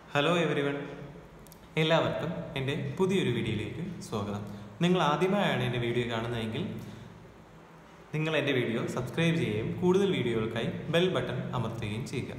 hello everyone എല്ലാവർക്കും എൻ്റെ പുതിയൊരു വീഡിയോയിലേക്ക് സ്വാഗതം നിങ്ങൾ ആദ്യമായാണ് എൻ്റെ വീഡിയോ കാണുന്നതെങ്കിൽ നിങ്ങൾ എൻ്റെ വീഡിയോ സബ്സ്ക്രൈബ് ചെയ്യുകയും കൂടുതൽ വീഡിയോകൾക്കായി ബെൽ ബട്ടൺ അമർത്തുകയും ചെയ്യുക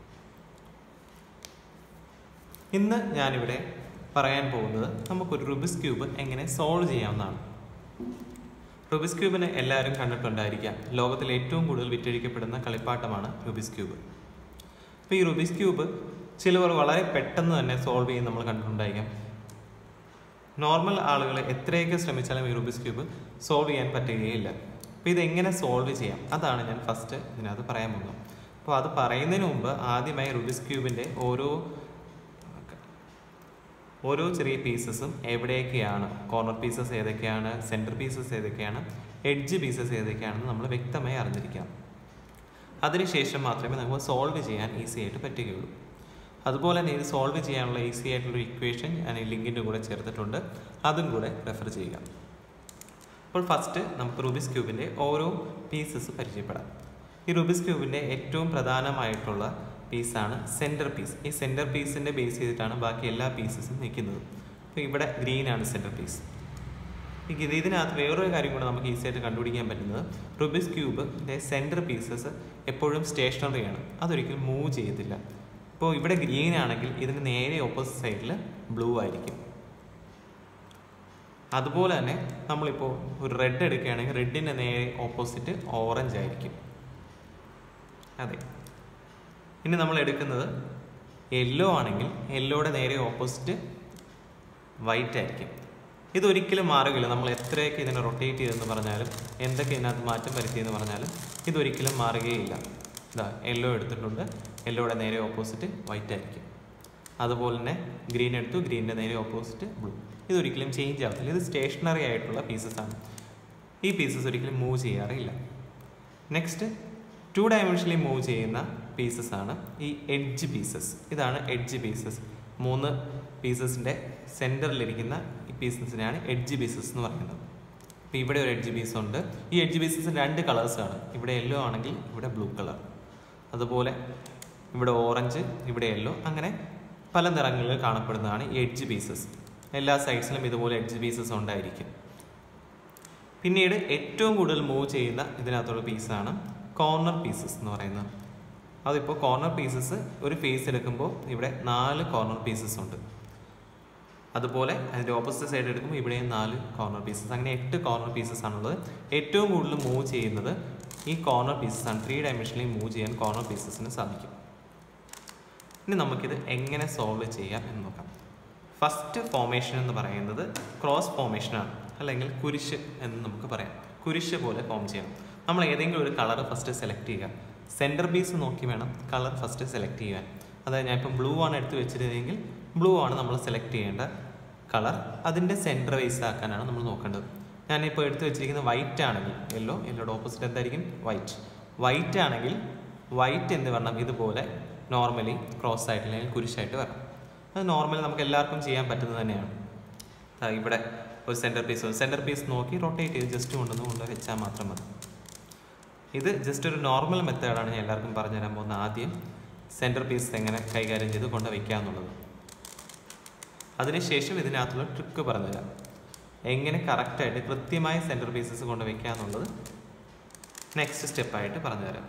ഇന്ന് ഞാനിവിടെ പറയാൻ പോകുന്നത് നമുക്കൊരു റുബിസ് ക്യൂബ് എങ്ങനെ സോൾവ് ചെയ്യാവുന്നതാണ് റുബിസ് ക്യൂബിനെ എല്ലാവരും കണ്ടിട്ടുണ്ടായിരിക്കാം ലോകത്തിൽ ഏറ്റവും കൂടുതൽ വിറ്റഴിക്കപ്പെടുന്ന കളിപ്പാട്ടമാണ് റുബിസ് ക്യൂബ് അപ്പോൾ ഈ റുബിസ് ക്യൂബ് ചിലവർ വളരെ പെട്ടെന്ന് തന്നെ സോൾവ് ചെയ്യും നമ്മൾ കണ്ടിട്ടുണ്ടായിരിക്കാം നോർമൽ ആളുകൾ എത്രയൊക്കെ ശ്രമിച്ചാലും ഈ റുബിസ് ക്യൂബ് സോൾവ് ചെയ്യാൻ പറ്റുകയില്ല അപ്പോൾ ഇതെങ്ങനെ സോൾവ് ചെയ്യാം അതാണ് ഞാൻ ഫസ്റ്റ് ഇതിനകത്ത് പറയാൻ പോകുന്നത് അപ്പോൾ അത് പറയുന്നതിന് മുമ്പ് ആദ്യമായി റുബിസ് ക്യൂബിൻ്റെ ഓരോ ഓരോ ചെറിയ പീസസും എവിടെയൊക്കെയാണ് കോർണർ പീസസ് ഏതൊക്കെയാണ് സെൻറ്റർ പീസസ് ഏതൊക്കെയാണ് എഡ്ജ് പീസസ് ഏതൊക്കെയാണെന്ന് നമ്മൾ വ്യക്തമായി അറിഞ്ഞിരിക്കണം അതിനുശേഷം മാത്രമേ നമുക്ക് സോൾവ് ചെയ്യാൻ ഈസി ആയിട്ട് പറ്റുകയുള്ളൂ അതുപോലെ തന്നെ ഇത് സോൾവ് ചെയ്യാനുള്ള ഈസി ആയിട്ടുള്ള ഇക്വേഷൻ ഞാൻ ഈ ലിങ്കിൻ്റെ കൂടെ ചേർത്തിട്ടുണ്ട് അതും കൂടെ റെഫർ ചെയ്യുക അപ്പോൾ ഫസ്റ്റ് നമുക്ക് റുബിസ് ക്യൂബിൻ്റെ ഓരോ പീസസ് പരിചയപ്പെടാം ഈ റുബിസ് ക്യൂബിൻ്റെ ഏറ്റവും പ്രധാനമായിട്ടുള്ള പീസാണ് സെൻറ്റർ പീസ് ഈ സെൻറ്റർ പീസിൻ്റെ ബേസ് ചെയ്തിട്ടാണ് ബാക്കി എല്ലാ പീസസും നിൽക്കുന്നത് അപ്പോൾ ഇവിടെ ഗ്രീനാണ് സെൻറ്റർ പീസ് ഇത് ഇതിനകത്ത് വേറൊരു കാര്യം കൂടെ നമുക്ക് ഈസി ആയിട്ട് കണ്ടുപിടിക്കാൻ പറ്റുന്നത് റുബിസ് ക്യൂബിൻ്റെ സെൻറ്റർ പീസസ് എപ്പോഴും സ്റ്റേഷനറി ആണ് അതൊരിക്കലും മൂവ് ചെയ്യത്തില്ല ഇപ്പോൾ ഇവിടെ ഗ്രീൻ ആണെങ്കിൽ ഇതിന് നേരെ ഓപ്പോസിറ്റ് സൈഡിൽ ബ്ലൂ ആയിരിക്കും അതുപോലെ തന്നെ നമ്മളിപ്പോൾ ഒരു റെഡ് എടുക്കുകയാണെങ്കിൽ റെഡിൻ്റെ നേരെ ഓപ്പോസിറ്റ് ഓറഞ്ച് ആയിരിക്കും അതെ ഇനി നമ്മൾ എടുക്കുന്നത് യെല്ലോ ആണെങ്കിൽ യെല്ലോയുടെ നേരെ ഓപ്പോസിറ്റ് വൈറ്റ് ആയിരിക്കും ഇതൊരിക്കലും മാറുകയില്ല നമ്മൾ എത്രയൊക്കെ ഇതിനെ റൊട്ടേറ്റ് ചെയ്തെന്ന് പറഞ്ഞാലും എന്തൊക്കെ ഇതിനകത്ത് മാറ്റം വരുത്തിയെന്ന് പറഞ്ഞാലും ഇതൊരിക്കലും മാറുകയില്ല ഇതാ യെല്ലോ എടുത്തിട്ടുണ്ട് യെല്ലോയുടെ നേരെ ഓപ്പോസിറ്റ് വൈറ്റ് ആയിരിക്കും അതുപോലെ തന്നെ ഗ്രീൻ എടുത്തു ഗ്രീനിൻ്റെ നേരെ ഓപ്പോസിറ്റ് ബ്ലൂ ഇതൊരിക്കലും ചേഞ്ച് ആവത്തില്ല ഇത് സ്റ്റേഷനറി ആയിട്ടുള്ള പീസസ് ആണ് ഈ പീസസ് ഒരിക്കലും മൂവ് ചെയ്യാറില്ല നെക്സ്റ്റ് ടു ഡയമെൻഷനിൽ മൂവ് ചെയ്യുന്ന പീസസ് ആണ് ഈ എഡ്ജ് പീസസ് ഇതാണ് എഡ്ജ് പീസസ് മൂന്ന് പീസസിൻ്റെ സെൻറ്ററിലിരിക്കുന്ന ഈ പീസസിനെയാണ് എഡ്ജ് പീസസ് എന്ന് പറയുന്നത് അപ്പോൾ ഇവിടെ ഒരു എഡ്ജ് പീസ് ഉണ്ട് ഈ എഡ്ജ് പീസസ് രണ്ട് കളേഴ്സാണ് ഇവിടെ യെല്ലോ ആണെങ്കിൽ ഇവിടെ ബ്ലൂ കളർ അതുപോലെ ഇവിടെ ഓറഞ്ച് ഇവിടെ യെല്ലോ അങ്ങനെ പല നിറങ്ങളിൽ കാണപ്പെടുന്നതാണ് ഈ എഡ്ജ് പീസസ് എല്ലാ സൈഡ്സിലും ഇതുപോലെ എഡ്ജ് പീസസ് ഉണ്ടായിരിക്കും പിന്നീട് ഏറ്റവും കൂടുതൽ മൂവ് ചെയ്യുന്ന ഇതിനകത്തുള്ള പീസാണ് കോർണർ പീസസ് എന്ന് പറയുന്നത് അതിപ്പോൾ കോർണർ പീസസ് ഒരു ഫേസ് എടുക്കുമ്പോൾ ഇവിടെ നാല് കോർണർ പീസസ് ഉണ്ട് അതുപോലെ അതിൻ്റെ ഓപ്പോസിറ്റ് സൈഡ് എടുക്കുമ്പോൾ ഇവിടെയും നാല് കോർണർ പീസസ് അങ്ങനെ എട്ട് കോർണർ പീസസ് ആണുള്ളത് ഏറ്റവും കൂടുതൽ മൂവ് ചെയ്യുന്നത് ഈ കോർണർ പീസസ് ആണ് ത്രീ ഡയമെൻഷനിൽ മൂവ് ചെയ്യാൻ കോർണർ പീസസിന് സാധിക്കും ഇനി നമുക്കിത് എങ്ങനെ സോൾവ് ചെയ്യാം എന്ന് നോക്കാം ഫസ്റ്റ് ഫോമേഷൻ എന്ന് പറയുന്നത് ക്രോസ് ഫോമേഷനാണ് അല്ലെങ്കിൽ കുരിശ് എന്ന് നമുക്ക് പറയാം കുരിശ് പോലെ ഫോം ചെയ്യണം നമ്മൾ ഏതെങ്കിലും ഒരു കളർ ഫസ്റ്റ് സെലക്ട് ചെയ്യുക സെൻറ്റർ പീസ് നോക്കി വേണം കളർ ഫസ്റ്റ് സെലക്ട് ചെയ്യാൻ അതായത് ഞാൻ ഇപ്പം ബ്ലൂ ആണ് എടുത്ത് വെച്ചിരുന്നെങ്കിൽ ബ്ലൂ ആണ് നമ്മൾ സെലക്ട് ചെയ്യേണ്ട കളർ അതിൻ്റെ സെൻറ്റർ വൈസ് ആക്കാനാണ് നമ്മൾ നോക്കേണ്ടത് ഞാനിപ്പോൾ എടുത്ത് വെച്ചിരിക്കുന്നത് വൈറ്റ് ആണെങ്കിൽ യെല്ലോ യെല്ലോയുടെ ഓപ്പോസിറ്റ് എന്തായിരിക്കും വൈറ്റ് വൈറ്റ് ആണെങ്കിൽ വൈറ്റ് എന്ന് പറഞ്ഞാൽ ഇതുപോലെ നോർമലി ക്രോസ് ആയിട്ട് അല്ലെങ്കിൽ കുരിശായിട്ട് വരണം അത് നോർമലി നമുക്ക് എല്ലാവർക്കും ചെയ്യാൻ പറ്റുന്നത് തന്നെയാണ് ഇവിടെ ഒരു സെൻറ്റർ പീസ് സെൻറ്റർ പീസ് നോക്കി റൊട്ടേറ്റ് ചെയ്ത് ജസ്റ്റ് കൊണ്ടുവന്ന് കൊണ്ട് വെച്ചാൽ മാത്രം മതി ഇത് ജസ്റ്റ് ഒരു നോർമൽ മെത്തേഡാണ് ഞാൻ എല്ലാവർക്കും പറഞ്ഞുതരാൻ പോകുന്നത് ആദ്യം സെൻറ്റർ പീസ് എങ്ങനെ കൈകാര്യം ചെയ്ത് കൊണ്ട് വയ്ക്കുക എന്നുള്ളത് അതിനുശേഷം ഇതിനകത്തുള്ള ട്രിക്ക് പറഞ്ഞുതരാം എങ്ങനെ കറക്റ്റായിട്ട് കൃത്യമായി സെൻറ്റർ പീസസ് കൊണ്ട് വയ്ക്കുക എന്നുള്ളത് നെക്സ്റ്റ് സ്റ്റെപ്പായിട്ട് പറഞ്ഞുതരാം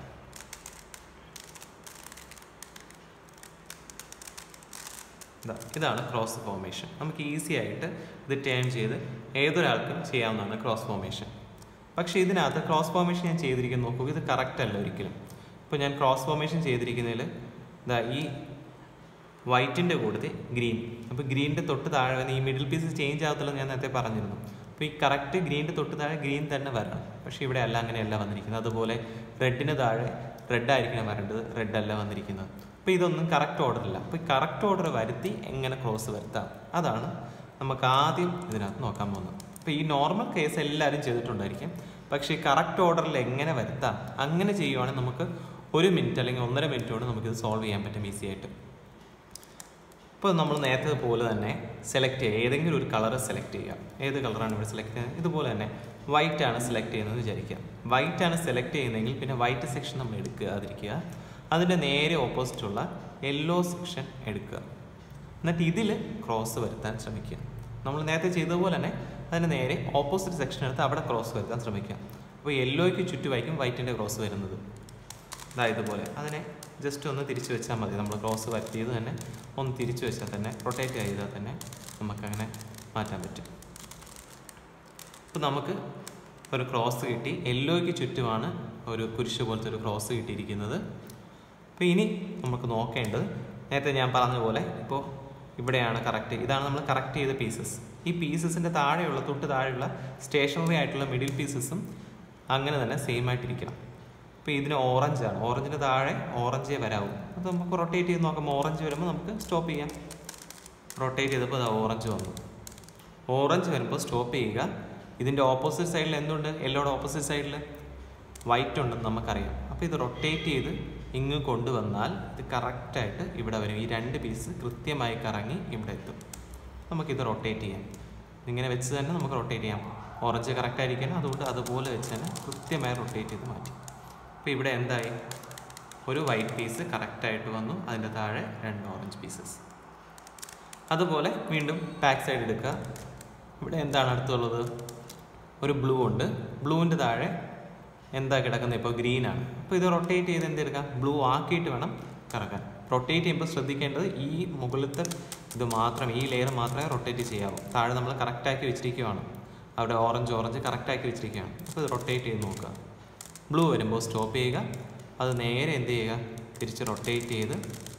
ഇതാണ് ക്രോസ് ഫോമേഷൻ നമുക്ക് ഈസി ആയിട്ട് ഇത് ടേം ചെയ്ത് ഏതൊരാൾക്കും ചെയ്യാവുന്നതാണ് ക്രോസ് ഫോമേഷൻ പക്ഷേ ഇതിനകത്ത് ക്രോസ് ഫോമേഷൻ ഞാൻ ചെയ്തിരിക്കുന്നത് നോക്കൂ ഇത് കറക്റ്റ് അല്ല ഒരിക്കലും ഇപ്പോൾ ഞാൻ ക്രോസ് ഫോമേഷൻ ചെയ്തിരിക്കുന്നതിൽ ഇതാ ഈ വൈറ്റിൻ്റെ കൂട്ടത്തിൽ ഗ്രീൻ അപ്പോൾ ഗ്രീനിൻ്റെ തൊട്ട് താഴെ വന്ന് ഈ മിഡിൽ പീസ് ചേഞ്ച് ആകത്തില്ലെന്ന് ഞാൻ നേരത്തെ പറഞ്ഞിരുന്നു അപ്പോൾ ഈ കറക്റ്റ് ഗ്രീനിൻ്റെ തൊട്ട് താഴെ ഗ്രീൻ തന്നെ വരണം പക്ഷേ ഇവിടെ അല്ല അങ്ങനെയല്ല വന്നിരിക്കുന്നത് അതുപോലെ റെഡിന് താഴെ റെഡ് ആയിരിക്കണം വരേണ്ടത് റെഡ് അല്ല വന്നിരിക്കുന്നത് അപ്പോൾ ഇതൊന്നും കറക്റ്റ് ഓർഡർ അല്ല അപ്പോൾ ഈ കറക്റ്റ് ഓർഡർ വരുത്തി എങ്ങനെ ക്രോസ് വരുത്താം അതാണ് നമുക്ക് ആദ്യം ഇതിനകത്ത് നോക്കാൻ പോകുന്നത് അപ്പോൾ ഈ നോർമൽ കേസ് എല്ലാവരും ചെയ്തിട്ടുണ്ടായിരിക്കും പക്ഷേ ഈ കറക്റ്റ് ഓർഡറിൽ എങ്ങനെ വരുത്താം അങ്ങനെ ചെയ്യുവാണെങ്കിൽ നമുക്ക് ഒരു മിനിറ്റ് അല്ലെങ്കിൽ ഒന്നര മിനിറ്റ് കൊണ്ട് നമുക്കിത് സോൾവ് ചെയ്യാൻ പറ്റും ഈസി ആയിട്ട് ഇപ്പോൾ നമ്മൾ നേരത്തെ പോലെ തന്നെ സെലക്ട് ചെയ്യുക ഏതെങ്കിലും ഒരു കളർ സെലക്ട് ചെയ്യുക ഏത് കളറാണ് ഇവിടെ സെലക്ട് ചെയ്യുന്നത് ഇതുപോലെ തന്നെ വൈറ്റ് ആണ് സെലക്ട് ചെയ്യുന്നത് വിചാരിക്കുക വൈറ്റ് ആണ് സെലക്ട് ചെയ്യുന്നതെങ്കിൽ പിന്നെ വൈറ്റ് സെക്ഷൻ നമ്മൾ എടുക്കാതിരിക്കുക അതിൻ്റെ നേരെ ഓപ്പോസിറ്റുള്ള യെല്ലോ സെക്ഷൻ എടുക്കുക എന്നിട്ട് ഇതിൽ ക്രോസ് വരുത്താൻ ശ്രമിക്കുക നമ്മൾ നേരത്തെ ചെയ്തതുപോലെ തന്നെ അതിന് നേരെ ഓപ്പോസിറ്റ് സെക്ഷൻ എടുത്ത് അവിടെ ക്രോസ് വരുത്താൻ ശ്രമിക്കുക അപ്പോൾ യെല്ലോയ്ക്ക് ചുറ്റുമായിരിക്കും വൈറ്റിൻ്റെ ക്രോസ് വരുന്നത് ഇതാ ഇതുപോലെ അതിനെ ജസ്റ്റ് ഒന്ന് തിരിച്ചു വെച്ചാൽ മതി നമ്മൾ ക്രോസ് വരുത്തിയത് തന്നെ ഒന്ന് തിരിച്ചു വെച്ചാൽ തന്നെ റൊട്ടേറ്റ് ചെയ്താൽ തന്നെ നമുക്കങ്ങനെ മാറ്റാൻ പറ്റും അപ്പോൾ നമുക്ക് ഒരു ക്രോസ് കിട്ടി യെല്ലോയ്ക്ക് ചുറ്റുമാണ് ഒരു കുരിശ് പോലത്തെ ഒരു ക്രോസ് കിട്ടിയിരിക്കുന്നത് അപ്പോൾ ഇനി നമുക്ക് നോക്കേണ്ടത് നേരത്തെ ഞാൻ പറഞ്ഞ പോലെ ഇപ്പോൾ ഇവിടെയാണ് കറക്റ്റ് ഇതാണ് നമ്മൾ കറക്റ്റ് ചെയ്ത പീസസ് ഈ പീസസിൻ്റെ താഴെയുള്ള തൊട്ട് താഴെയുള്ള സ്റ്റേഷനറി ആയിട്ടുള്ള മിഡിൽ പീസസും അങ്ങനെ തന്നെ സെയിം ആയിട്ടിരിക്കണം ഇപ്പോൾ ഇതിന് ഓറഞ്ചാണ് ഓറഞ്ചിന് താഴെ ഓറഞ്ചേ വരാവൂ അത് നമുക്ക് റൊട്ടേറ്റ് ചെയ്ത് നോക്കുമ്പോൾ ഓറഞ്ച് വരുമ്പോൾ നമുക്ക് സ്റ്റോപ്പ് ചെയ്യാം റൊട്ടേറ്റ് ചെയ്തപ്പോൾ അത് ഓറഞ്ച് വന്നു ഓറഞ്ച് വരുമ്പോൾ സ്റ്റോപ്പ് ചെയ്യുക ഇതിൻ്റെ ഓപ്പോസിറ്റ് സൈഡിൽ എന്തുണ്ട് യെല്ലോയുടെ ഓപ്പോസിറ്റ് സൈഡിൽ വൈറ്റ് ഉണ്ടെന്ന് നമുക്കറിയാം അപ്പോൾ ഇത് റൊട്ടേറ്റ് ചെയ്ത് ഇങ്ങ് കൊണ്ടുവന്നാൽ ഇത് കറക്റ്റായിട്ട് ഇവിടെ വരും ഈ രണ്ട് പീസ് കൃത്യമായി കറങ്ങി ഇവിടെ എത്തും നമുക്കിത് റൊട്ടേറ്റ് ചെയ്യാം ഇങ്ങനെ വെച്ച് തന്നെ നമുക്ക് റൊട്ടേറ്റ് ചെയ്യാം ഓറഞ്ച് കറക്റ്റ് ആയിരിക്കണം അതുകൊണ്ട് അതുപോലെ വെച്ച് തന്നെ കൃത്യമായി റൊട്ടേറ്റ് ചെയ്ത് മാറ്റി അപ്പോൾ ഇവിടെ എന്തായി ഒരു വൈറ്റ് പീസ് കറക്റ്റായിട്ട് വന്നു അതിൻ്റെ താഴെ രണ്ട് ഓറഞ്ച് പീസസ് അതുപോലെ വീണ്ടും ബാക്ക് സൈഡ് എടുക്കുക ഇവിടെ എന്താണ് അടുത്തുള്ളത് ഒരു ബ്ലൂ ഉണ്ട് ബ്ലൂവിൻ്റെ താഴെ എന്താ കിടക്കുന്നത് ഇപ്പോൾ ഗ്രീൻ ആണ് അപ്പോൾ ഇത് റൊട്ടേറ്റ് ചെയ്ത് എന്തെടുക്കാം ബ്ലൂ ആക്കിയിട്ട് വേണം കറക്കാൻ റൊട്ടേറ്റ് ചെയ്യുമ്പോൾ ശ്രദ്ധിക്കേണ്ടത് ഈ മുകളിലത്തെ ഇത് മാത്രം ഈ ലെയർ മാത്രമേ റൊട്ടേറ്റ് ചെയ്യാവൂ താഴെ നമ്മൾ കറക്റ്റാക്കി വെച്ചിരിക്കുകയാണ് അവിടെ ഓറഞ്ച് ഓറഞ്ച് കറക്റ്റാക്കി വെച്ചിരിക്കുകയാണ് അപ്പോൾ ഇത് റൊട്ടേറ്റ് ചെയ്ത് നോക്കുക ബ്ലൂ വരുമ്പോൾ സ്റ്റോപ്പ് ചെയ്യുക അത് നേരെ എന്ത് ചെയ്യുക തിരിച്ച് റൊട്ടേറ്റ് ചെയ്ത്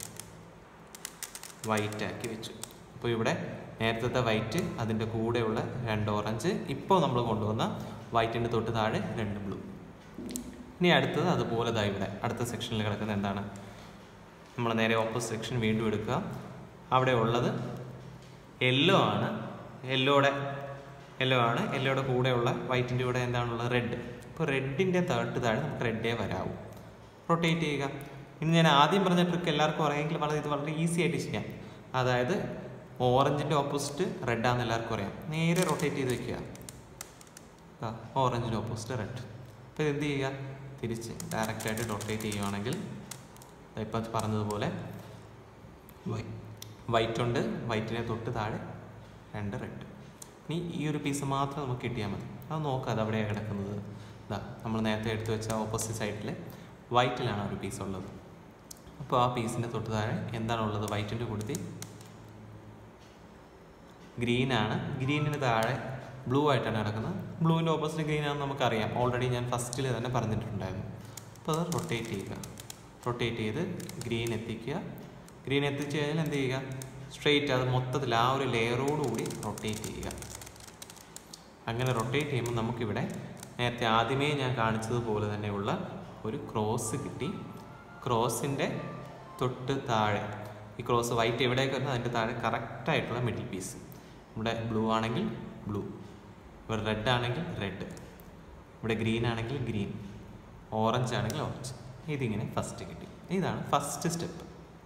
വൈറ്റ് ആക്കി വെച്ചു അപ്പോൾ ഇവിടെ നേരത്തെ വൈറ്റ് അതിൻ്റെ കൂടെയുള്ള രണ്ട് ഓറഞ്ച് ഇപ്പോൾ നമ്മൾ കൊണ്ടുവന്ന വൈറ്റിൻ്റെ തൊട്ട് താഴെ രണ്ട് ബ്ലൂ ഇനി അടുത്തത് അതുപോലെ ദാ ഇവിടെ അടുത്ത സെക്ഷനിൽ കിടക്കുന്നത് എന്താണ് നമ്മൾ നേരെ ഓപ്പോസിറ്റ് സെക്ഷൻ വീണ്ടും എടുക്കുക അവിടെ ഉള്ളത് യെല്ലോ ആണ് യെല്ലോയുടെ യെല്ലോ ആണ് യെല്ലോയുടെ കൂടെയുള്ള വൈറ്റിൻ്റെ കൂടെ എന്താണുള്ളത് റെഡ് അപ്പോൾ റെഡിൻ്റെ തേർട്ട് താഴെ നമുക്ക് റെഡേ വരാവൂ റൊട്ടേറ്റ് ചെയ്യുക ഇനി ഞാൻ ആദ്യം പറഞ്ഞ ട്രിക്ക് എല്ലാവർക്കും അറിയാമെങ്കിൽ വളരെ ഇത് വളരെ ഈസി ആയിട്ട് ചെയ്യാം അതായത് ഓറഞ്ചിൻ്റെ ഓപ്പോസിറ്റ് റെഡാന്ന് എല്ലാവർക്കും അറിയാം നേരെ റൊട്ടേറ്റ് ചെയ്ത് വെക്കുക ഓറഞ്ചിൻ്റെ ഓപ്പോസിറ്റ് റെഡ് അപ്പോൾ ഇത് എന്ത് ചെയ്യുക തിരിച്ച് ഡയറക്റ്റായിട്ട് റൊട്ടേറ്റ് ചെയ്യുവാണെങ്കിൽ ഇപ്പം പറഞ്ഞതുപോലെ വൈറ്റ് ഉണ്ട് വൈറ്റിനെ തൊട്ട് താഴെ രണ്ട് റെഡ് ഇനി ഈ ഒരു പീസ് മാത്രം നമുക്ക് കിട്ടിയാൽ മതി അത് നോക്കാം അത് അവിടെയാണ് കിടക്കുന്നത് ഇതാ നമ്മൾ നേരത്തെ എടുത്തു വെച്ച ഓപ്പോസിറ്റ് സൈഡിൽ വൈറ്റിലാണ് ഒരു പീസ് ഉള്ളത് അപ്പോൾ ആ പീസിൻ്റെ തൊട്ട് താഴെ എന്താണുള്ളത് വൈറ്റിൻ്റെ കൂട്ടത്തിൽ ഗ്രീനാണ് ഗ്രീനിന് താഴെ ബ്ലൂ ആയിട്ടാണ് കിടക്കുന്നത് ബ്ലൂവിൻ്റെ ഓപ്പോസിറ്റ് ഗ്രീൻ ആണെന്ന് നമുക്കറിയാം ഓൾറെഡി ഞാൻ ഫസ്റ്റിൽ തന്നെ പറഞ്ഞിട്ടുണ്ടായിരുന്നു അപ്പോൾ അത് റൊട്ടേറ്റ് ചെയ്യുക റൊട്ടേറ്റ് ചെയ്ത് ഗ്രീൻ എത്തിക്കുക ഗ്രീൻ എത്തിച്ച് കഴിഞ്ഞാൽ എന്ത് ചെയ്യുക സ്ട്രെയിറ്റ് അത് മൊത്തത്തിൽ ആ ഒരു ലെയറോടുകൂടി റൊട്ടേറ്റ് ചെയ്യുക അങ്ങനെ റൊട്ടേറ്റ് ചെയ്യുമ്പോൾ നമുക്കിവിടെ നേരത്തെ ആദ്യമേ ഞാൻ കാണിച്ചതുപോലെ തന്നെയുള്ള ഒരു ക്രോസ് കിട്ടി ക്രോസിൻ്റെ തൊട്ട് താഴെ ഈ ക്രോസ് വൈറ്റ് എവിടേക്ക് വരുന്നത് അതിൻ്റെ താഴെ കറക്റ്റായിട്ടുള്ള മിഡിൽ പീസ് ഇവിടെ ബ്ലൂ ആണെങ്കിൽ ബ്ലൂ ഇവിടെ റെഡ് ആണെങ്കിൽ റെഡ് ഇവിടെ ഗ്രീൻ ആണെങ്കിൽ ഗ്രീൻ ഓറഞ്ച് ആണെങ്കിൽ ഓറഞ്ച് ഇതിങ്ങനെ ഫസ്റ്റ് കിട്ടി ഇതാണ് ഫസ്റ്റ് സ്റ്റെപ്പ്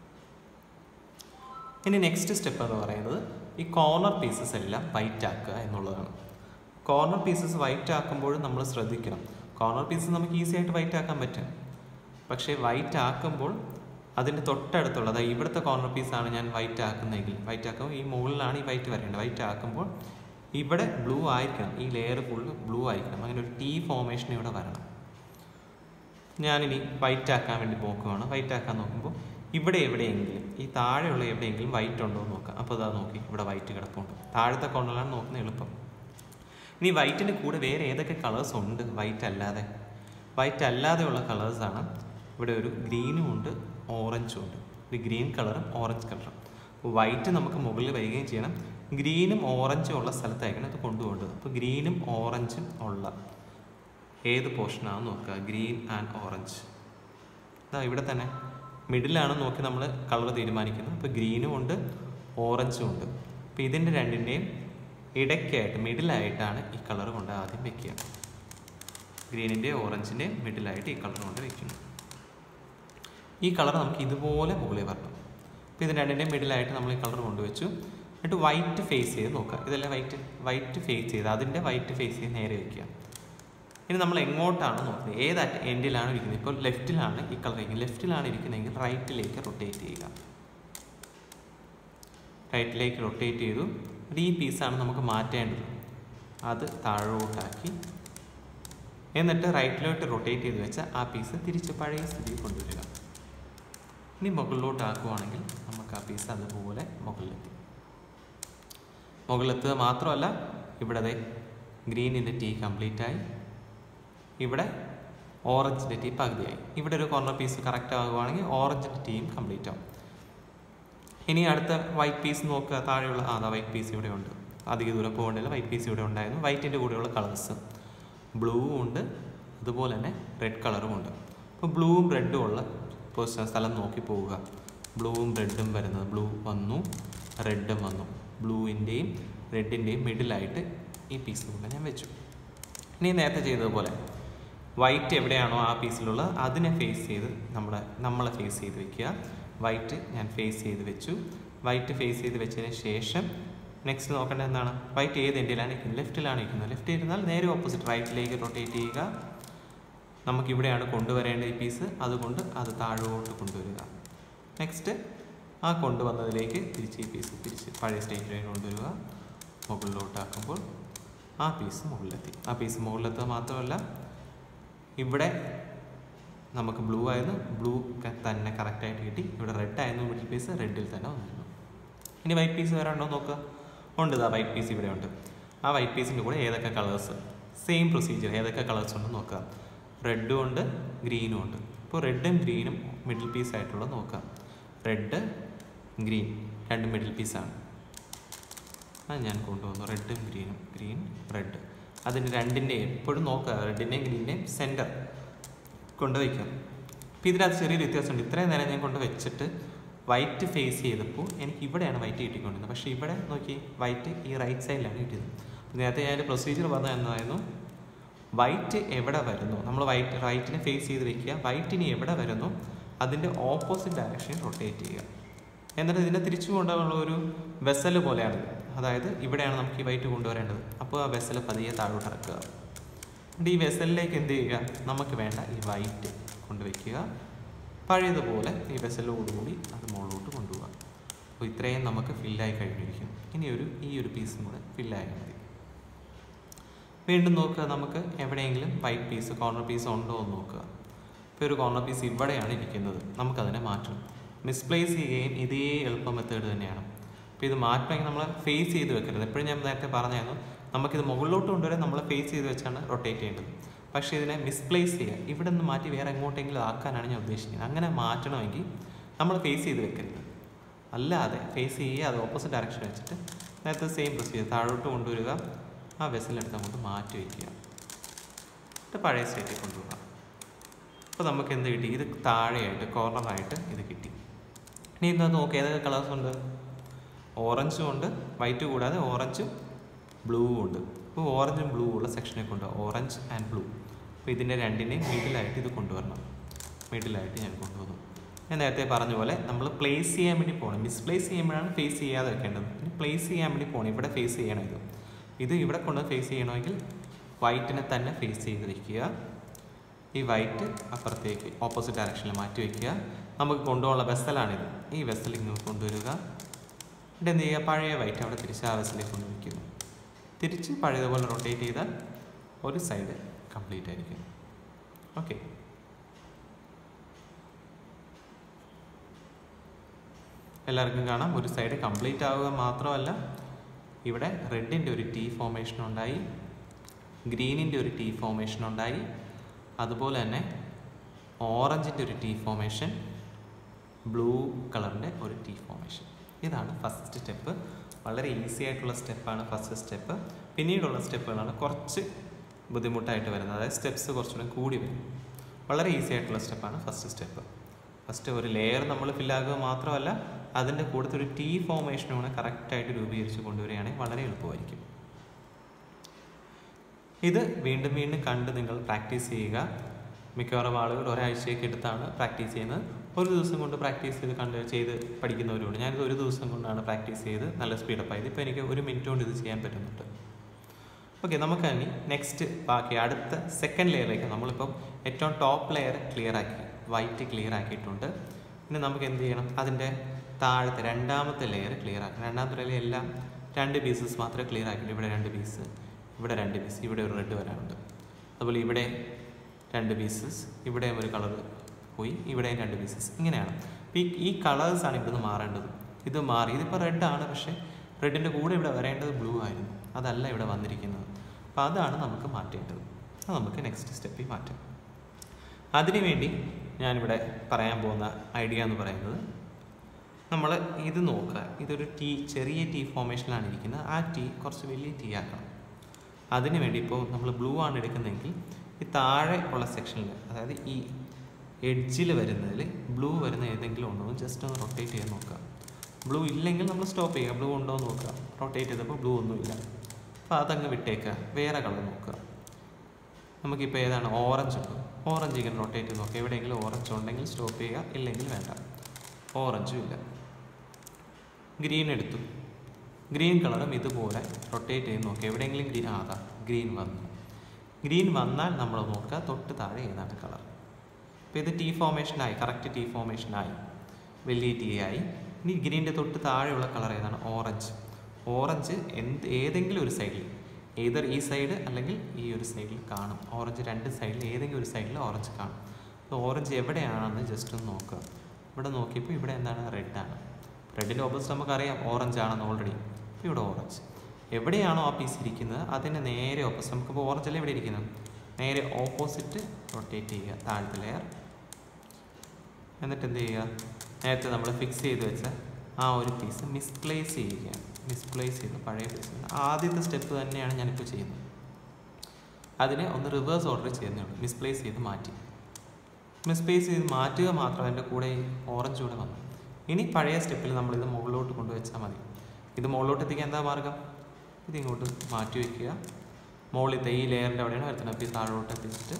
ഇനി നെക്സ്റ്റ് സ്റ്റെപ്പ് എന്ന് പറയുന്നത് ഈ കോർണർ പീസസ് എല്ലാം വൈറ്റ് ആക്കുക എന്നുള്ളതാണ് കോർണർ പീസസ് വൈറ്റ് ആക്കുമ്പോഴും നമ്മൾ ശ്രദ്ധിക്കണം കോർണർ പീസസ് നമുക്ക് ഈസി ആയിട്ട് വൈറ്റ് ആക്കാൻ പറ്റും പക്ഷേ വൈറ്റ് ആക്കുമ്പോൾ അതിൻ്റെ തൊട്ടടുത്തുള്ള അതായത് ഇവിടുത്തെ കോർണർ പീസാണ് ഞാൻ വൈറ്റ് ആക്കുന്നതെങ്കിൽ വൈറ്റ് ആക്കുമ്പോൾ ഈ മുകളിലാണ് ഈ വൈറ്റ് വരേണ്ടത് വൈറ്റ് ആക്കുമ്പോൾ ഇവിടെ ബ്ലൂ ആയിരിക്കണം ഈ ലെയർ ഫുള്ള് ബ്ലൂ ആയിരിക്കണം അങ്ങനെ ഒരു ടീ ഫോമേഷൻ ഇവിടെ വരണം ഞാനിനി വൈറ്റ് ആക്കാൻ വേണ്ടി നോക്കുവാണ് വൈറ്റ് ആക്കാൻ നോക്കുമ്പോൾ ഇവിടെ എവിടെയെങ്കിലും ഈ താഴെയുള്ള എവിടെയെങ്കിലും വൈറ്റ് ഉണ്ടോ എന്ന് നോക്കാം അപ്പോൾ അതാ നോക്കി ഇവിടെ വൈറ്റ് കിടപ്പുണ്ട് താഴത്തെ കോർണറിലാണ് നോക്കുന്നത് എളുപ്പം ഇനി വൈറ്റിൻ്റെ കൂടെ വേറെ ഏതൊക്കെ കളേഴ്സ് ഉണ്ട് വൈറ്റ് അല്ലാതെ വൈറ്റ് അല്ലാതെയുള്ള കളേഴ്സാണ് ഇവിടെ ഒരു ഗ്രീനും ഉണ്ട് ഓറഞ്ചും ഉണ്ട് ഒരു ഗ്രീൻ കളറും ഓറഞ്ച് കളറും വൈറ്റ് നമുക്ക് മുകളിൽ വരികയും ചെയ്യണം ഗ്രീനും ഓറഞ്ചും ഉള്ള സ്ഥലത്തായിരിക്കണം ഇത് കൊണ്ടുപോകേണ്ടത് അപ്പോൾ ഗ്രീനും ഓറഞ്ചും ഉള്ള ഏത് പോർഷനാണെന്ന് നോക്കുക ഗ്രീൻ ആൻഡ് ഓറഞ്ച് ഇതാ ഇവിടെ തന്നെ മിഡിലാണ് നോക്കി നമ്മൾ കളർ തീരുമാനിക്കുന്നത് അപ്പോൾ ഗ്രീനും ഉണ്ട് ഓറഞ്ചും ഉണ്ട് അപ്പോൾ ഇതിൻ്റെ രണ്ടിൻ്റെയും ഇടയ്ക്കായിട്ട് മിഡിലായിട്ടാണ് ഈ കളർ കൊണ്ട് ആദ്യം വെക്കുക ഗ്രീനിൻ്റെ ഓറഞ്ചിൻ്റെ മിഡിലായിട്ട് ഈ കളർ കൊണ്ട് വെക്കുന്നു ഈ കളർ നമുക്ക് ഇതുപോലെ മുകളിൽ വരണം അപ്പോൾ ഇത് രണ്ടിൻ്റെയും മിഡിലായിട്ട് നമ്മൾ ഈ കളർ കൊണ്ടുവച്ചു എന്നിട്ട് വൈറ്റ് ഫേസ് ചെയ്ത് നോക്കുക ഇതല്ലേ വൈറ്റ് വൈറ്റ് ഫേസ് ചെയ്ത് അതിൻ്റെ വൈറ്റ് ഫേസ് ചെയ്ത് നേരെ വയ്ക്കുക ഇനി നമ്മൾ എങ്ങോട്ടാണ് നോക്കുന്നത് ഏത് അറ്റ് എൻഡിലാണ് ഇരിക്കുന്നത് ഇപ്പോൾ ലെഫ്റ്റിലാണ് ഈ കളർ ഇരിക്കുന്നത് ലെഫ്റ്റിലാണ് ഇരിക്കുന്നതെങ്കിൽ റൈറ്റിലേക്ക് റൊട്ടേറ്റ് ചെയ്യുക റൈറ്റിലേക്ക് റൊട്ടേറ്റ് ചെയ്തു എന്നിട്ട് ഈ പീസാണ് നമുക്ക് മാറ്റേണ്ടത് അത് താഴോട്ടാക്കി എന്നിട്ട് റൈറ്റിലോട്ട് റൊട്ടേറ്റ് ചെയ്ത് വെച്ച ആ പീസ് തിരിച്ച് പഴയ സ്ഥിതിയിൽ കൊണ്ടുവരിക ഇനി മുകളിലോട്ട് ആക്കുവാണെങ്കിൽ നമുക്ക് ആ പീസ് അതുപോലെ മുകളിലെത്തി മുകളിലെത്തുക മാത്രമല്ല ഇവിടെ ദേ ഗ്രീനിൻ്റെ ടീ കംപ്ലീറ്റ് ആയി ഇവിടെ ഓറഞ്ചിൻ്റെ ടീ പകുതിയായി ഇവിടെ ഒരു കോർണർ പീസ് കറക്റ്റ് ആകുവാണെങ്കിൽ ഓറഞ്ചിൻ്റെ ടീയും കംപ്ലീറ്റ് ആവും ഇനി അടുത്ത വൈറ്റ് പീസ് നോക്കുക താഴെയുള്ള ആ അതാ വൈറ്റ് പീസ് ഇവിടെ ഉണ്ട് അധിക ദൂരം പോകേണ്ടില്ല വൈറ്റ് പീസ് ഇവിടെ ഉണ്ടായിരുന്നു വൈറ്റിൻ്റെ കൂടെയുള്ള കളേഴ്സ് ബ്ലൂ ഉണ്ട് അതുപോലെ തന്നെ റെഡ് കളറും ഉണ്ട് അപ്പോൾ ബ്ലൂവും റെഡും ഉള്ള പൊസിഷൻ സ്ഥലം നോക്കി പോവുക ബ്ലൂവും റെഡും വരുന്നത് ബ്ലൂ വന്നു റെഡും വന്നു ബ്ലൂവിൻ്റെയും റെഡിൻ്റെയും മിഡിലായിട്ട് ഈ പീസ് കൊണ്ട് ഞാൻ വെച്ചു ഇനി നേരത്തെ ചെയ്തതുപോലെ വൈറ്റ് എവിടെയാണോ ആ പീസിലുള്ളത് അതിനെ ഫേസ് ചെയ്ത് നമ്മുടെ നമ്മളെ ഫേസ് ചെയ്ത് വെക്കുക വൈറ്റ് ഞാൻ ഫേസ് ചെയ്ത് വെച്ചു വൈറ്റ് ഫേസ് ചെയ്ത് വെച്ചതിന് ശേഷം നെക്സ്റ്റ് നോക്കേണ്ടത് എന്താണ് വൈറ്റ് ഏത് എൻഡിലാണ് ഇരിക്കുന്നത് ലെഫ്റ്റിലാണ് ഇരിക്കുന്നത് ലെഫ്റ്റ് ഇരുന്നാൽ നേരെ ഓപ്പോസിറ്റ് റൈറ്റിലേക്ക് റൊട്ടേറ്റ് ചെയ്യുക നമുക്കിവിടെയാണ് കൊണ്ടുവരേണ്ട ഈ പീസ് അതുകൊണ്ട് അത് താഴോട്ട് കൊണ്ടുവരിക നെക്സ്റ്റ് ആ കൊണ്ടുവന്നതിലേക്ക് തിരിച്ച് ഈ പീസ് തിരിച്ച് പഴയ സ്റ്റേറ്റിലേക്ക് കൊണ്ടുവരിക മുകളിലോട്ടാക്കുമ്പോൾ ആ പീസ് മുകളിലെത്തി ആ പീസ് മുകളിലെത്തുക മാത്രമല്ല ഇവിടെ നമുക്ക് ബ്ലൂ ആയിരുന്നു ബ്ലൂ തന്നെ കറക്റ്റായിട്ട് കിട്ടി ഇവിടെ റെഡ് ആയിരുന്നു മിഡിൽ പീസ് റെഡിൽ തന്നെ വന്നിരുന്നു ഇനി വൈറ്റ് പീസ് വേറെ ഉണ്ടോ നോക്കുക ഉണ്ട് ഇതാ വൈറ്റ് പീസ് ഇവിടെ ഉണ്ട് ആ വൈറ്റ് പീസിൻ്റെ കൂടെ ഏതൊക്കെ കളേഴ്സ് സെയിം പ്രൊസീജിയർ ഏതൊക്കെ കളേഴ്സ് ഉണ്ടെന്ന് നോക്കുക റെഡും ഉണ്ട് ഗ്രീനും ഉണ്ട് ഇപ്പോൾ റെഡും ഗ്രീനും മിഡിൽ പീസ് ആയിട്ടുള്ളത് നോക്കാം റെഡ് ഗ്രീൻ രണ്ട് മിഡിൽ പീസാണ് അത് ഞാൻ കൊണ്ടുവന്നു റെഡും ഗ്രീനും ഗ്രീൻ റെഡ് അതിന് രണ്ടിൻ്റെ എപ്പോഴും നോക്കുക റെഡിൻ്റെയും ഗ്രീൻ്റെയും സെൻറ്റർ കൊണ്ടുവയ്ക്കാം അപ്പോൾ ഇതിനകത്ത് ചെറിയൊരു വ്യത്യാസമുണ്ട് ഇത്രയും നേരം ഞാൻ കൊണ്ട് വെച്ചിട്ട് വൈറ്റ് ഫേസ് ചെയ്തപ്പോൾ എനിക്ക് ഇവിടെയാണ് വൈറ്റ് കിട്ടിക്കൊണ്ടിരുന്നത് പക്ഷേ ഇവിടെ നോക്കി വൈറ്റ് ഈ റൈറ്റ് സൈഡിലാണ് കിട്ടിയത് അപ്പോൾ നേരത്തെ ഞാൻ പ്രൊസീജിയർ പറഞ്ഞത് എന്തായിരുന്നു വൈറ്റ് എവിടെ വരുന്നു നമ്മൾ വൈറ്റ് റൈറ്റിനെ ഫേസ് ചെയ്ത് വെക്കുക വൈറ്റിന് എവിടെ വരുന്നു അതിൻ്റെ ഓപ്പോസിറ്റ് ഡയറക്ഷനിൽ റൊട്ടേറ്റ് ചെയ്യുക എന്നിട്ട് ഇതിനെ തിരിച്ചു കൊണ്ടുപോകാനുള്ള ഒരു വെസൽ പോലെയാണ് അതായത് ഇവിടെയാണ് നമുക്ക് ഈ വൈറ്റ് കൊണ്ടുവരേണ്ടത് അപ്പോൾ ആ വെസൽ പതിയെ താഴോട്ട് ഇറക്കുക എന്നിട്ട് ഈ വെസലിലേക്ക് എന്ത് ചെയ്യുക നമുക്ക് വേണ്ട ഈ വൈറ്റ് കൊണ്ടുവയ്ക്കുക പഴയതുപോലെ ഈ വെസലോടുകൂടി അത് മുകളിലോട്ട് കൊണ്ടുപോകാം അപ്പോൾ ഇത്രയും നമുക്ക് ഫില്ലായി കഴിഞ്ഞിരിക്കും ഇനി ഒരു ഈ ഒരു പീസും കൂടെ ഫില്ലായാൽ മതി വീണ്ടും നോക്കുക നമുക്ക് എവിടെയെങ്കിലും വൈറ്റ് പീസ് കോർണർ പീസ് ഉണ്ടോ എന്ന് നോക്കുക ഇപ്പോൾ ഒരു കോർണർ പീസ് ഇവിടെയാണ് ഇരിക്കുന്നത് നമുക്കതിനെ മാറ്റണം മിസ്പ്ലേസ് ചെയ്യുകയും ഇതേ എളുപ്പ മെത്തേഡ് തന്നെയാണ് അപ്പോൾ ഇത് മാറ്റണമെങ്കിൽ നമ്മൾ ഫേസ് ചെയ്ത് വെക്കരുത് എപ്പോഴും ഞാൻ നേരത്തെ പറഞ്ഞായിരുന്നു നമുക്കിത് മുകളിലോട്ട് കൊണ്ടുവരാൻ നമ്മൾ ഫേസ് ചെയ്ത് വെച്ചാണ് റൊട്ടേറ്റ് ചെയ്യേണ്ടത് പക്ഷേ ഇതിനെ മിസ്പ്ലേസ് ചെയ്യുക ഇവിടെ നിന്ന് മാറ്റി വേറെ എങ്ങോട്ടെങ്കിലും ആക്കാനാണ് ഞാൻ ഉദ്ദേശിക്കുന്നത് അങ്ങനെ മാറ്റണമെങ്കിൽ നമ്മൾ ഫേസ് ചെയ്ത് വെക്കരുത് അല്ലാതെ ഫേസ് ചെയ്യുക അത് ഓപ്പോസിറ്റ് ഡയറക്ഷൻ വെച്ചിട്ട് നേരത്തെ സെയിം പ്രൊസീജിയർ താഴോട്ട് കൊണ്ടുവരിക ആ വെസലെടുത്ത് അങ്ങോട്ട് മാറ്റി വയ്ക്കുക എന്നിട്ട് പഴയ സ്റ്റേറ്റിൽ കൊണ്ടുപോകാം അപ്പോൾ നമുക്ക് എന്ത് കിട്ടി ഇത് താഴെയായിട്ട് കോർണറായിട്ട് ഇത് കിട്ടി ഇനി എന്താ നോക്കുക ഏതൊക്കെ കളേഴ്സ് ഉണ്ട് ഓറഞ്ചും ഉണ്ട് വൈറ്റ് കൂടാതെ ഓറഞ്ചും ബ്ലൂവും ഉണ്ട് ഇപ്പോൾ ഓറഞ്ചും ബ്ലൂ ഉള്ള സെക്ഷനെ കൊണ്ടുപോകാം ഓറഞ്ച് ആൻഡ് ബ്ലൂ അപ്പോൾ ഇതിൻ്റെ രണ്ടിനെയും മിഡിലായിട്ട് ഇത് കൊണ്ടുവരണം മിഡിലായിട്ട് ഞാൻ കൊണ്ടുവന്നു ഞാൻ നേരത്തെ പറഞ്ഞ പോലെ നമ്മൾ പ്ലേസ് ചെയ്യാൻ വേണ്ടി പോകണം മിസ്പ്ലേസ് ചെയ്യുമ്പോഴാണ് ഫേസ് ചെയ്യാതെ വെക്കേണ്ടത് ഇനി പ്ലേസ് ചെയ്യാൻ വേണ്ടി പോകണം ഇവിടെ ഫേസ് ചെയ്യണം ഇത് ഇത് ഇവിടെ കൊണ്ട് ഫേസ് ചെയ്യണമെങ്കിൽ വൈറ്റിനെ തന്നെ ഫേസ് ചെയ്ത് വെക്കുക ഈ വൈറ്റ് അപ്പുറത്തേക്ക് ഓപ്പോസിറ്റ് ഡയറക്ഷനിൽ മാറ്റി വയ്ക്കുക നമുക്ക് കൊണ്ടുപോകാനുള്ള വെസലാണിത് ഈ വെസൽ ഇങ്ങോട്ട് കൊണ്ടുവരിക എന്നിട്ട് എന്ത് ചെയ്യുക പഴയ വൈറ്റ് അവിടെ തിരിച്ച് ആ വെസലിലേക്ക് കൊണ്ടുവയ്ക്കുന്നു തിരിച്ച് പഴയതുപോലെ റൊട്ടേറ്റ് ചെയ്താൽ ഒരു സൈഡ് കംപ്ലീറ്റ് ആയിരിക്കും ഓക്കെ എല്ലാവർക്കും കാണാം ഒരു സൈഡ് കംപ്ലീറ്റ് ആവുക മാത്രമല്ല ഇവിടെ റെഡിൻ്റെ ഒരു ടീ ഫോർമേഷൻ ഉണ്ടായി ഗ്രീനിൻ്റെ ഒരു ടീ ഫോർമേഷൻ ഉണ്ടായി അതുപോലെ തന്നെ ഓറഞ്ചിൻ്റെ ഒരു ടീ ഫോർമേഷൻ ബ്ലൂ കളറിൻ്റെ ഒരു ടീ ഫോർമേഷൻ ഇതാണ് ഫസ്റ്റ് സ്റ്റെപ്പ് വളരെ ഈസി ആയിട്ടുള്ള സ്റ്റെപ്പാണ് ഫസ്റ്റ് സ്റ്റെപ്പ് പിന്നീടുള്ള സ്റ്റെപ്പുകളാണ് കുറച്ച് ബുദ്ധിമുട്ടായിട്ട് വരുന്നത് അതായത് സ്റ്റെപ്സ് കുറച്ചുകൂടെ കൂടി വരും വളരെ ഈസി ആയിട്ടുള്ള സ്റ്റെപ്പാണ് ഫസ്റ്റ് സ്റ്റെപ്പ് ഫസ്റ്റ് ഒരു ലെയർ നമ്മൾ ഫില്ലാക്കുക മാത്രമല്ല അതിൻ്റെ കൂടത്തെ ഒരു ടീ ഫോർമേഷനും കൂടെ കറക്റ്റായിട്ട് രൂപീകരിച്ച് കൊണ്ടുവരികയാണെങ്കിൽ വളരെ എളുപ്പമായിരിക്കും ഇത് വീണ്ടും വീണ്ടും കണ്ട് നിങ്ങൾ പ്രാക്ടീസ് ചെയ്യുക മിക്കവാറും ആളുകൾ ഒരാഴ്ചയൊക്കെ എടുത്താണ് പ്രാക്ടീസ് ചെയ്യുന്നത് ഒരു ദിവസം കൊണ്ട് പ്രാക്ടീസ് ചെയ്ത് കണ്ട് ചെയ്ത് പഠിക്കുന്നവരുണ്ട് ഞാനിത് ഒരു ദിവസം കൊണ്ടാണ് പ്രാക്ടീസ് ചെയ്ത് നല്ല സ്പീഡപ്പ് ആയത് ഇപ്പോൾ എനിക്ക് ഒരു മിനിറ്റ് കൊണ്ട് ഇത് ചെയ്യാൻ പറ്റുന്നുണ്ട് ഓക്കെ നമുക്ക് ഇനി നെക്സ്റ്റ് ബാക്കി അടുത്ത സെക്കൻഡ് ലെയറിലേക്ക് നമ്മളിപ്പം ഏറ്റവും ടോപ്പ് ലെയർ ക്ലിയർ ആക്കി വൈറ്റ് ക്ലിയർ ആക്കിയിട്ടുണ്ട് ഇനി നമുക്ക് എന്ത് ചെയ്യണം അതിൻ്റെ താഴത്തെ രണ്ടാമത്തെ ലെയർ ക്ലിയർ ആക്കണം രണ്ടാമത്തെ ലെയർ എല്ലാം രണ്ട് പീസസ് മാത്രമേ ക്ലിയർ ആക്കില്ല ഇവിടെ രണ്ട് പീസ് ഇവിടെ രണ്ട് പീസ് ഇവിടെ ഒരു റെഡ് വരാനുണ്ട് അതുപോലെ ഇവിടെ രണ്ട് പീസസ് ഇവിടെയും ഒരു കളർ പോയി ഇവിടെയും രണ്ട് പീസസ് ഇങ്ങനെയാണ് അപ്പോൾ ഈ ഈ കളേഴ്സാണ് ഇവിടുന്ന് മാറേണ്ടത് ഇത് മാറി ഇതിപ്പോൾ റെഡാണ് പക്ഷേ റെഡിൻ്റെ കൂടെ ഇവിടെ വരേണ്ടത് ബ്ലൂ ആയിരുന്നു അതല്ല ഇവിടെ വന്നിരിക്കുന്നത് അപ്പോൾ അതാണ് നമുക്ക് മാറ്റേണ്ടത് അത് നമുക്ക് നെക്സ്റ്റ് സ്റ്റെപ്പിൽ മാറ്റാം അതിനുവേണ്ടി ഞാനിവിടെ പറയാൻ പോകുന്ന ഐഡിയ എന്ന് പറയുന്നത് നമ്മൾ ഇത് നോക്കുക ഇതൊരു ടീ ചെറിയ ടീ ഫോർമേഷനിലാണ് ഇരിക്കുന്നത് ആ ടീ കുറച്ച് വലിയ ടീ ആക്കണം അതിന് വേണ്ടി ഇപ്പോൾ നമ്മൾ ബ്ലൂ ആണ് എടുക്കുന്നതെങ്കിൽ ഈ താഴെ ഉള്ള സെക്ഷനിൽ അതായത് ഈ എഡ്ജിൽ വരുന്നതിൽ ബ്ലൂ വരുന്ന ഏതെങ്കിലും ഉണ്ടോ എന്ന് ജസ്റ്റ് ഒന്ന് റൊട്ടേറ്റ് ചെയ്ത് നോക്കുക ബ്ലൂ ഇല്ലെങ്കിൽ നമ്മൾ സ്റ്റോപ്പ് ചെയ്യുക ബ്ലൂ ഉണ്ടോ എന്ന് നോക്കുക റൊട്ടേറ്റ് ചെയ്തപ്പോൾ ബ്ലൂ ഒന്നുമില്ല അപ്പോൾ അതങ്ങ് വിട്ടേക്കുക വേറെ കളർ നോക്കുക നമുക്കിപ്പോൾ ഏതാണ് ഓറഞ്ച് ഉണ്ട് ഓറഞ്ച് ഇങ്ങനെ റൊട്ടേറ്റ് ചെയ്ത് നോക്കുക എവിടെയെങ്കിലും ഓറഞ്ച് ഉണ്ടെങ്കിൽ സ്റ്റോപ്പ് ചെയ്യുക ഇല്ലെങ്കിൽ വേണ്ട ഓറഞ്ചും ഇല്ല ഗ്രീൻ എടുത്തു ഗ്രീൻ കളറും ഇതുപോലെ റൊട്ടേറ്റ് ചെയ്ത് നോക്കുക എവിടെയെങ്കിലും ഗ്രീൻ ആകാം ഗ്രീൻ വന്നു ഗ്രീൻ വന്നാൽ നമ്മൾ നോക്കുക തൊട്ട് താഴെ ഏതാണ് കളർ അപ്പോൾ ഇത് ടീ ഫോർമേഷനായി കറക്റ്റ് ടീ ഫോർമേഷനായി വലിയ ടീ ആയി ഇനി ഗ്രീൻ്റെ തൊട്ട് താഴെയുള്ള കളർ ഏതാണ് ഓറഞ്ച് ഓറഞ്ച് എന്ത് ഏതെങ്കിലും ഒരു സൈഡിൽ ഏതർ ഈ സൈഡ് അല്ലെങ്കിൽ ഈ ഒരു സൈഡിൽ കാണും ഓറഞ്ച് രണ്ട് സൈഡിൽ ഏതെങ്കിലും ഒരു സൈഡിൽ ഓറഞ്ച് കാണും അപ്പോൾ ഓറഞ്ച് എവിടെയാണെന്ന് ജസ്റ്റ് ഒന്ന് നോക്കുക ഇവിടെ നോക്കിയപ്പോൾ ഇവിടെ എന്താണ് റെഡാണ് റെഡിൻ്റെ ഓപ്പോസിറ്റ് നമുക്കറിയാം ഓറഞ്ച് ആണെന്ന് ഓൾറെഡി അപ്പോൾ ഇവിടെ ഓറഞ്ച് എവിടെയാണോ ആ പീസ് ഇരിക്കുന്നത് അതിന് നേരെ ഓപ്പോസിറ്റ് നമുക്കിപ്പോൾ ഓറഞ്ച് അല്ലേ ഇവിടെ ഇരിക്കുന്നത് നേരെ ഓപ്പോസിറ്റ് റൊട്ടേറ്റ് ചെയ്യുക താഴത്തെ ലെയർ എന്നിട്ട് എന്ത് ചെയ്യുക നേരത്തെ നമ്മൾ ഫിക്സ് ചെയ്ത് വെച്ച ആ ഒരു പീസ് മിസ്പ്ലേസ് ചെയ്യുകയാണ് മിസ്പ്ലേസ് ചെയ്ത് പഴയ പീസ് ആദ്യത്തെ സ്റ്റെപ്പ് തന്നെയാണ് ഞാനിപ്പോൾ ചെയ്യുന്നത് അതിനെ ഒന്ന് റിവേഴ്സ് ഓർഡർ ചെയ്യുന്നേ ഉള്ളൂ മിസ്പ്ലേസ് ചെയ്ത് മാറ്റി മിസ്പ്ലേസ് ചെയ്ത് മാറ്റുക മാത്രം അതിൻ്റെ കൂടെ ഓറഞ്ച് കൂടെ വന്നു ഇനി പഴയ സ്റ്റെപ്പിൽ നമ്മളിത് മുകളിലോട്ട് കൊണ്ടുവച്ചാൽ മതി ഇത് മുകളിലോട്ട് എത്തിക്കാൻ എന്താ മാർഗം ഇത് ഇങ്ങോട്ട് മാറ്റി വയ്ക്കുക മുകളിലത്തെ ഈ ലെയറിൻ്റെ അവിടെയാണ് വരുന്നത് അപ്പോൾ ഈ താഴോട്ട് എത്തിച്ചിട്ട്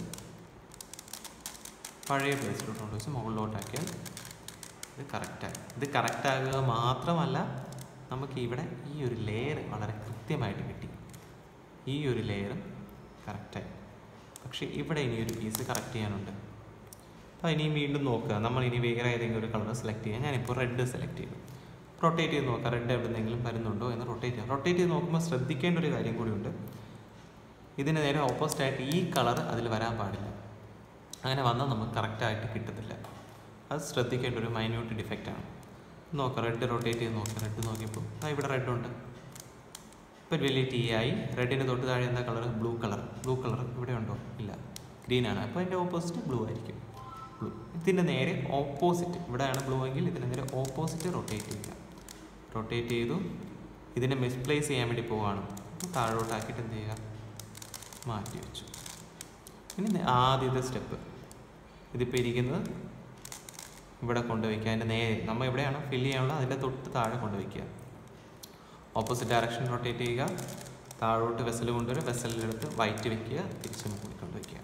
പഴയ പ്ലേസിലോട്ട് കൊണ്ടുവച്ച് മുകളിലോട്ടാക്കിയാൽ ഇത് കറക്റ്റായി ഇത് കറക്റ്റാകുക മാത്രമല്ല നമുക്ക് ഇവിടെ ഈ ഒരു ലെയർ വളരെ കൃത്യമായിട്ട് കിട്ടി ഈ ഒരു ലെയറും കറക്റ്റായി പക്ഷേ ഇവിടെ ഇനി ഒരു പീസ് കറക്റ്റ് ചെയ്യാനുണ്ട് അപ്പോൾ ഇനിയും വീണ്ടും നോക്കുക നമ്മൾ ഇനി വേറെ ഏതെങ്കിലും ഒരു കളർ സെലക്ട് ചെയ്യാം ഞാനിപ്പോൾ റെഡ് സെലക്ട് ചെയ്തു റൊട്ടേറ്റ് ചെയ്ത് നോക്കുക റെഡ് എവിടെന്നെങ്കിലും വരുന്നുണ്ടോ എന്ന് റൊട്ടേറ്റ് ചെയ്യാം റൊട്ടേറ്റ് ചെയ്ത് നോക്കുമ്പോൾ ശ്രദ്ധിക്കേണ്ട ഒരു കാര്യം കൂടിയുണ്ട് ഇതിന് നേരെ ഓപ്പോസിറ്റ് ആയിട്ട് ഈ കളർ അതിൽ വരാൻ പാടില്ല അങ്ങനെ വന്നാൽ നമുക്ക് കറക്റ്റായിട്ട് കിട്ടത്തില്ല അത് ശ്രദ്ധിക്കേണ്ട ഒരു മൈന്യൂട്ട് ഡിഫക്റ്റാണ് നോക്കാം റെഡ് റൊട്ടേറ്റ് ചെയ്ത് നോക്കാം റെഡ് നോക്കിയപ്പോൾ ആ ഇവിടെ റെഡ് ഉണ്ട് ഇപ്പോൾ വലിയ ടീ ആയി റെഡിന് തൊട്ട് താഴെ എന്താ colour blue colour blue colour ഇവിടെ ഉണ്ടോ ഇല്ല ഗ്രീൻ ആണ് അപ്പോൾ അതിൻ്റെ ഓപ്പോസിറ്റ് ബ്ലൂ ആയിരിക്കും ബ്ലൂ ഇതിൻ്റെ നേരെ ഓപ്പോസിറ്റ് ഇവിടെയാണ് ബ്ലൂ എങ്കിൽ ഇതിൻ്റെ നേരെ ഓപ്പോസിറ്റ് റൊട്ടേറ്റ് ചെയ്യുക റൊട്ടേറ്റ് ചെയ്തു ഇതിനെ മിസ്പ്ലേസ് ചെയ്യാൻ വേണ്ടി പോവുകയാണ് അപ്പോൾ താഴോട്ടാക്കിയിട്ട് എന്ത് ചെയ്യുക മാറ്റി വെച്ചു ഇനി നേ- ആദ്യത്തെ സ്റ്റെപ്പ് ഇതിപ്പോൾ ഇരിക്കുന്നത് ഇവിടെ കൊണ്ടുവയ്ക്കുക അതിൻ്റെ നേരെ നമ്മൾ എവിടെയാണോ ഫില്ല് ചെയ്യാനുള്ള അതിൻ്റെ തൊട്ട് താഴെ കൊണ്ടുവയ്ക്കുക ഓപ്പോസിറ്റ് ഡയറക്ഷൻ റൊട്ടേറ്റ് ചെയ്യുക താഴോട്ട് വെസൽ കൊണ്ടുവരിക വെസലിലെടുത്ത് വൈറ്റ് വെക്കുക തിരിച്ച് മുകളിൽ കൊണ്ടുവയ്ക്കുക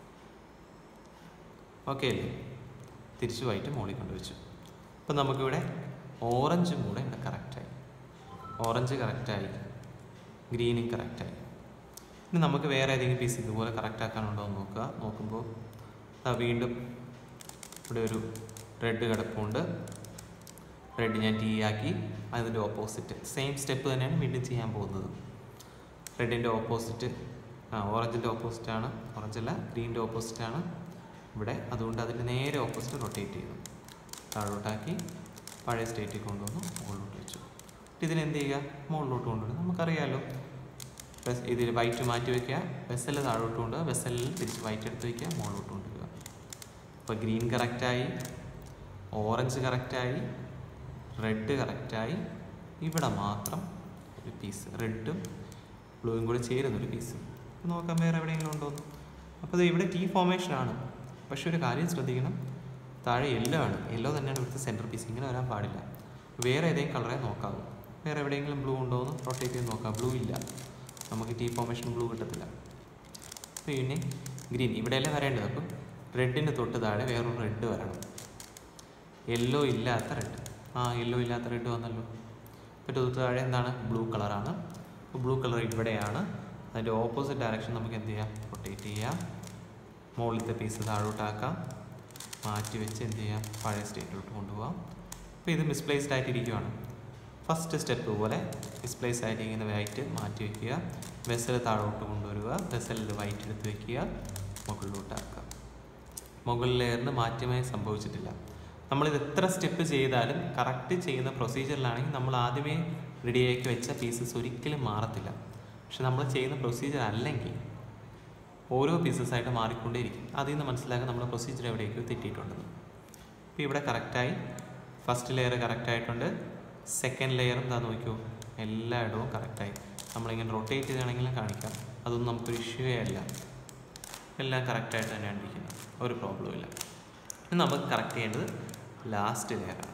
ഓക്കെ അല്ലേ തിരിച്ച് വൈറ്റ് മുകളിൽ കൊണ്ടുവച്ചു അപ്പം നമുക്കിവിടെ ഓറഞ്ചും കൂടെ ഇവിടെ കറക്റ്റായി ഓറഞ്ച് കറക്റ്റായി ഗ്രീനും കറക്റ്റായി ഇനി നമുക്ക് വേറെ ഏതെങ്കിലും പീസ് ഇതുപോലെ കറക്റ്റ് ആക്കാനുണ്ടോ എന്ന് നോക്കുക നോക്കുമ്പോൾ ദാ വീണ്ടും ഇവിടെ ഒരു റെഡ് കിടപ്പുണ്ട് റെഡ് ഞാൻ ടീ ആക്കി അതിൻ്റെ ഓപ്പോസിറ്റ് സെയിം സ്റ്റെപ്പ് തന്നെയാണ് വീണ്ടും ചെയ്യാൻ പോകുന്നത് റെഡിൻ്റെ ഓപ്പോസിറ്റ് ആ ഓറഞ്ചിൻ്റെ ഓപ്പോസിറ്റാണ് ഓറഞ്ചല്ല ഗ്രീൻ്റെ ഓപ്പോസിറ്റാണ് ഇവിടെ അതുകൊണ്ട് അതിൻ്റെ നേരെ ഓപ്പോസിറ്റ് റൊട്ടേറ്റ് ചെയ്തു താഴോട്ടാക്കി പഴയ സ്റ്റേറ്റിൽ കൊണ്ടുവന്നു മുകളിലോട്ട് വെച്ചു ഇതിന് എന്ത് ചെയ്യുക മുകളിലോട്ട് കൊണ്ടുവരും നമുക്കറിയാലോ വെസ്- ഇതിൽ വൈറ്റ് മാറ്റി വയ്ക്കുക വെസൽ താഴോട്ട് കൊണ്ടുപോകുക വെസലിൽ തിരിച്ച് വൈറ്റ് എടുത്ത് വയ്ക്കുക മുകളിലോട്ട് കൊണ്ടുവരിക അപ്പോൾ ഗ്രീൻ കറക്റ്റായി ഓറഞ്ച് കറക്റ്റായി റെഡ് കറക്റ്റായി ഇവിടെ മാത്രം ഒരു പീസ് റെഡും ബ്ലൂവും കൂടി ചേരുന്നൊരു പീസ് നോക്കാം വേറെ എവിടെയെങ്കിലും ഉണ്ടോന്ന് അപ്പോൾ ഇത് ഇവിടെ ടീ ഫോർമേഷനാണ് പക്ഷെ ഒരു കാര്യം ശ്രദ്ധിക്കണം താഴെ യെല്ലോ ആണ് യെല്ലോ തന്നെയാണ് ഇവിടുത്തെ സെൻറ്റർ പീസ് ഇങ്ങനെ വരാൻ പാടില്ല വേറെ ഏതെങ്കിലും കളറേ നോക്കാവൂ വേറെ എവിടെയെങ്കിലും ബ്ലൂ ഉണ്ടോ എന്ന് റൊട്ടേറ്റ് ചെയ്ത് നോക്കാം ബ്ലൂ ഇല്ല നമുക്ക് ടീ ഫോർമേഷൻ ബ്ലൂ കിട്ടത്തില്ല പിന്നെ ഗ്രീൻ ഇവിടെയല്ലേ വരേണ്ടത് അപ്പം റെഡിന് തൊട്ട് താഴെ വേറൊരു റെഡ് വരണം യെല്ലോ ഇല്ലാത്ത റെഡ് ആ യെല്ലോ ഇല്ലാത്ത റെഡ് വന്നല്ലോ ഇപ്പോൾ തൊട്ട് താഴെ എന്താണ് ബ്ലൂ കളറാണ് അപ്പോൾ ബ്ലൂ കളർ ഇവിടെയാണ് അതിൻ്റെ ഓപ്പോസിറ്റ് ഡയറക്ഷൻ നമുക്ക് എന്ത് ചെയ്യാം റൊട്ടേറ്റ് ചെയ്യാം മുകളിലത്തെ പീസ് താഴോട്ടാക്കാം മാറ്റി വെച്ച് എന്ത് ചെയ്യാം പഴയ സ്റ്റേറ്റിലോട്ട് കൊണ്ടുപോകാം അപ്പോൾ ഇത് മിസ്പ്ലേസ്ഡ് ആയിട്ടിരിക്കുകയാണ് ഫസ്റ്റ് സ്റ്റെപ്പ് പോലെ മിസ്പ്ലേസ് ആയിട്ടിരിക്കുന്ന വൈറ്റ് മാറ്റി വയ്ക്കുക വെസൽ താഴോട്ട് കൊണ്ടുവരിക വെസലിൽ വൈറ്റ് എടുത്ത് വയ്ക്കുക മുകളിലോട്ടാക്കുക മുകളിൽ ലെയറിന് മാറ്റമേ സംഭവിച്ചിട്ടില്ല നമ്മളിത് എത്ര സ്റ്റെപ്പ് ചെയ്താലും കറക്റ്റ് ചെയ്യുന്ന പ്രൊസീജിയറിലാണെങ്കിൽ നമ്മൾ ആദ്യമേ റെഡിയാക്കി വെച്ച പീസസ് ഒരിക്കലും മാറത്തില്ല പക്ഷെ നമ്മൾ ചെയ്യുന്ന പ്രൊസീജിയർ അല്ലെങ്കിൽ ഓരോ പീസസ് ആയിട്ട് മാറിക്കൊണ്ടേയിരിക്കും അതിൽ നിന്ന് മനസ്സിലാക്കാൻ നമ്മുടെ പ്രൊസീജിയർ എവിടേക്കോ തെറ്റിയിട്ടുണ്ടെന്ന് ഇപ്പോൾ ഇവിടെ കറക്റ്റായി ഫസ്റ്റ് ലെയർ കറക്റ്റായിട്ടുണ്ട് സെക്കൻഡ് ലെയർ എന്താ നോക്കിയോ എല്ലായിടവും കറക്റ്റായി നമ്മളിങ്ങനെ റൊട്ടേറ്റ് ചെയ്യുകയാണെങ്കിലും കാണിക്കാം അതൊന്നും നമുക്കൊരു ഇഷ്യൂവേ അല്ല എല്ലാം കറക്റ്റായിട്ട് തന്നെയാണ് ഇരിക്കുന്നത് ഒരു പ്രോബ്ലം ഇല്ല ഇനി നമുക്ക് കറക്റ്റ് ചെയ്യേണ്ടത് ലാസ്റ്റ് ലെയറാണ്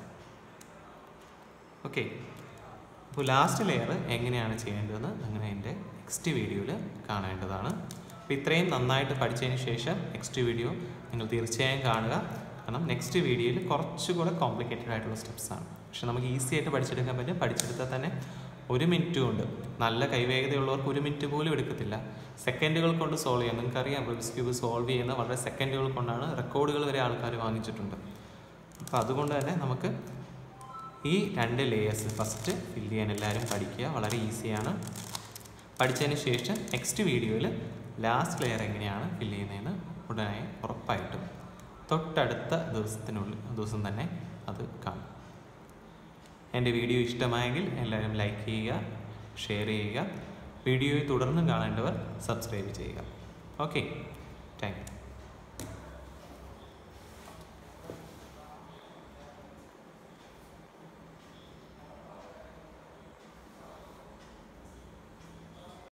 ഓക്കെ അപ്പോൾ ലാസ്റ്റ് ലെയർ എങ്ങനെയാണ് ചെയ്യേണ്ടതെന്ന് അങ്ങനെ എൻ്റെ നെക്സ്റ്റ് വീഡിയോയിൽ കാണേണ്ടതാണ് അപ്പോൾ ഇത്രയും നന്നായിട്ട് പഠിച്ചതിന് ശേഷം നെക്സ്റ്റ് വീഡിയോ നിങ്ങൾ തീർച്ചയായും കാണുക കാരണം നെക്സ്റ്റ് വീഡിയോയിൽ കുറച്ചുകൂടെ കോംപ്ലിക്കേറ്റഡ് ആയിട്ടുള്ള സ്റ്റെപ്സ് ആണ് പക്ഷെ നമുക്ക് ഈസി ആയിട്ട് പഠിച്ചെടുക്കാൻ പറ്റും പഠിച്ചെടുത്താൽ തന്നെ ഒരു മിനിറ്റ് കൊണ്ട് നല്ല കൈവേഗതയുള്ളവർക്ക് ഒരു മിനിറ്റ് പോലും എടുക്കത്തില്ല സെക്കൻഡുകൾ കൊണ്ട് സോൾവ് ചെയ്യാം നിങ്ങൾക്കറിയാം റുബിക്സ് ക്യൂബ് സോൾവ് ചെയ്യുന്ന വളരെ സെക്കൻഡുകൾ കൊണ്ടാണ് റെക്കോർഡുകൾ വരെ ആൾക്കാർ വാങ്ങിച്ചിട്ടുണ്ട് അപ്പോൾ അതുകൊണ്ട് തന്നെ നമുക്ക് ഈ രണ്ട് ലേയേഴ്സ് ഫസ്റ്റ് ഫില്ല് ചെയ്യാൻ എല്ലാവരും പഠിക്കുക വളരെ ഈസിയാണ് പഠിച്ചതിന് ശേഷം നെക്സ്റ്റ് വീഡിയോയിൽ ലാസ്റ്റ് ലെയർ എങ്ങനെയാണ് ഫില്ല് ചെയ്യുന്നതെന്ന് ഉടനെ ഉറപ്പായിട്ടും തൊട്ടടുത്ത ദിവസത്തിനുള്ളിൽ ദിവസം തന്നെ അത് കാണും എൻ്റെ വീഡിയോ ഇഷ്ടമായെങ്കിൽ എല്ലാവരും ലൈക്ക് ചെയ്യുക ഷെയർ ചെയ്യുക വീഡിയോയെ തുടർന്നും കാണേണ്ടവർ സബ്സ്ക്രൈബ് ചെയ്യുക ഓക്കെ താങ്ക് യു